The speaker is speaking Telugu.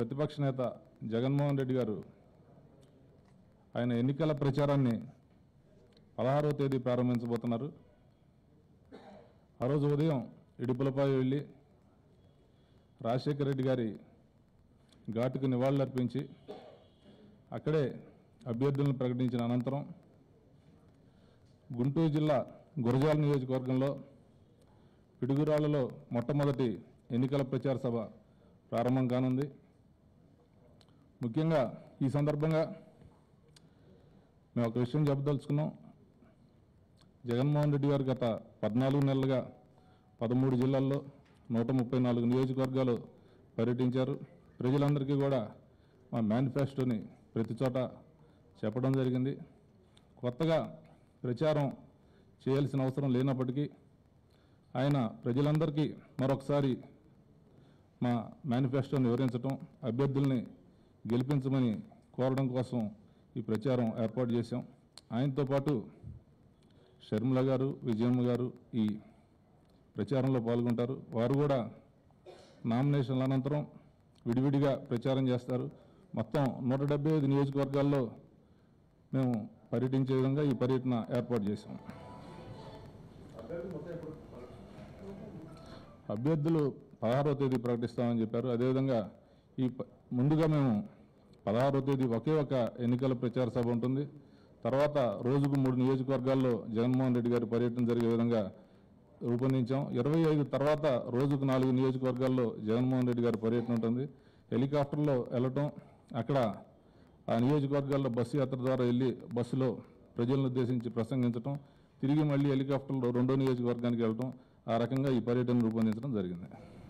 ప్రతిపక్ష నేత జగన్మోహన్ రెడ్డి గారు ఆయన ఎన్నికల ప్రచారాన్ని పదహారవ తేదీ ప్రారంభించబోతున్నారు ఆ రోజు ఉదయం ఇడుపులపై వెళ్ళి రాజశేఖర రెడ్డి గారి ఘాటుకు నివాళులర్పించి అక్కడే అభ్యర్థులను ప్రకటించిన అనంతరం గుంటూరు జిల్లా గురజాల నియోజకవర్గంలో పిడుగురాళ్లలో మొట్టమొదటి ఎన్నికల ప్రచార సభ ప్రారంభం కానుంది ముఖ్యంగా ఈ సందర్భంగా మేము ఒక విషయం చెప్పదలుచుకున్నాం జగన్మోహన్ రెడ్డి గారు గత పద్నాలుగు నెలలుగా పదమూడు జిల్లాల్లో నూట ముప్పై నాలుగు నియోజకవర్గాలు పర్యటించారు ప్రజలందరికీ కూడా మా మేనిఫెస్టోని ప్రతి చోట చెప్పడం జరిగింది కొత్తగా ప్రచారం చేయాల్సిన అవసరం లేనప్పటికీ ఆయన ప్రజలందరికీ మరొకసారి మా మేనిఫెస్టోని వివరించడం అభ్యర్థుల్ని గెలిపించమని కోరడం కోసం ఈ ప్రచారం ఏర్పాటు చేశాం ఆయనతో పాటు షర్మిల గారు విజయమ్మ గారు ఈ ప్రచారంలో పాల్గొంటారు వారు కూడా నామినేషన్ల అనంతరం విడివిడిగా ప్రచారం చేస్తారు మొత్తం నూట డెబ్బై ఐదు నియోజకవర్గాల్లో మేము పర్యటించే విధంగా ఈ పర్యటన ఏర్పాటు చేశాం అభ్యర్థులు పదహారవ తేదీ ప్రకటిస్తామని చెప్పారు అదేవిధంగా ఈ ప- ముందుగా మేము పదహారవ తేదీ ఒకే ఒక ఎన్నికల ప్రచార సభ ఉంటుంది తర్వాత రోజుకు మూడు నియోజకవర్గాల్లో జగన్మోహన్ రెడ్డి గారి పర్యటన జరిగే విధంగా రూపొందించాం ఇరవై ఐదు తర్వాత రోజుకు నాలుగు నియోజకవర్గాల్లో జగన్మోహన్ రెడ్డి గారి పర్యటన ఉంటుంది హెలికాప్టర్లో వెళ్ళటం అక్కడ ఆ నియోజకవర్గాల్లో బస్సు యాత్ర ద్వారా వెళ్ళి బస్సులో ప్రజలను ఉద్దేశించి ప్రసంగించడం తిరిగి మళ్ళీ హెలికాప్టర్లో రెండో నియోజకవర్గానికి వెళ్ళటం ఆ రకంగా ఈ పర్యటన రూపొందించడం జరిగింది